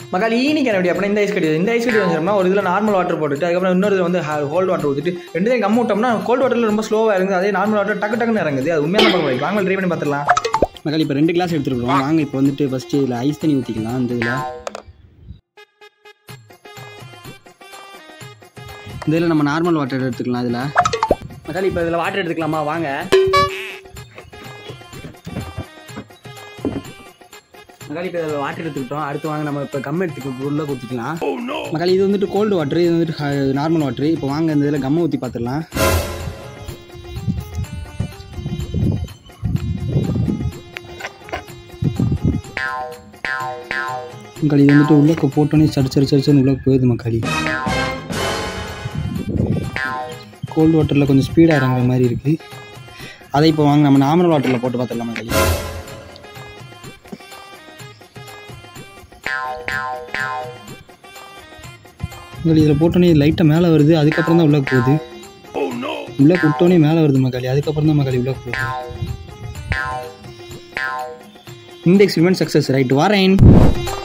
மக்கால் ஈனி can எப்படி அப்படின்னா இந்த ஐஸ் கட்டி இந்த ஐஸ் கட்டி வந்துட்டோம்னா ஒரு இதில் நார்மல் வாட்டர் போட்டுட்டு அதுக்கப்புறம் இன்னொரு இதில் வந்து கோல்டு வாட்டர் ஊற்றிட்டு ரெண்டு தான் கம் விட்டோம்னா கோல்டு வாட்டரில் ரொம்ப ஸ்லோவாக இறங்குது அதே நார்மல் வாட்டர் டக்கு டக்குன்னு இறங்குது அது உண்மையான பார்க்க வாங்க ட்ரை பண்ணி பார்த்துடலாம் மக்கள் இப்போ ரெண்டு கிளாஸ் எடுத்துருக்கோம் வாங்க இப்போ வந்துட்டு ஃபஸ்ட்டு இதில் ஐஸ் தண்ணி ஊற்றிக்கலாம் இந்த இதில் இந்த இதில் நம்ம நார்மல் வாட்டர் எடுத்துக்கலாம் இதில் மக்கள் இப்போ இதில் வாட்டர் எடுத்துக்கலாமா வாங்க மக்கள் இப்போ இதில் வாட்டர் எடுத்துக்கிட்டோம் அடுத்து வாங்க நம்ம இப்போ கம் எடுத்துக்க உள்ளே ஊற்றிக்கலாம் மக்கள் இது வந்துட்டு கோல்டு வாட்டர் இது வந்துட்டு நார்மல் வாட்டர் இப்போ வாங்க இந்த இதில் கம்மை ஊற்றி பார்த்துடலாம் மக்கள் இது வந்துட்டு உள்ளே போட்டோன்னே சரி சரி சரி உள்ளே போயிடுது மக்கள் கோல்டு வாட்டரில் கொஞ்சம் ஸ்பீடாக இறங்குற மாதிரி இருக்குது அதை இப்போ வாங்க நம்ம நார்மல் வாட்டரில் போட்டு பார்த்துடலாம் மக்கள் மக்கள் இதில் போட்டோன்னே லைட்டாக மேலே வருது அதுக்கப்புறம் தான் உள்ளே போகுது உள்ளே விட்டோன்னே மேலே வருது மக்கள் அதுக்கப்புறம் தான் மக்கள் உள்ளே போகுது இந்த எக்ஸ்பெரிமெண்ட் சக்ஸஸ் ரைட் வாரேன்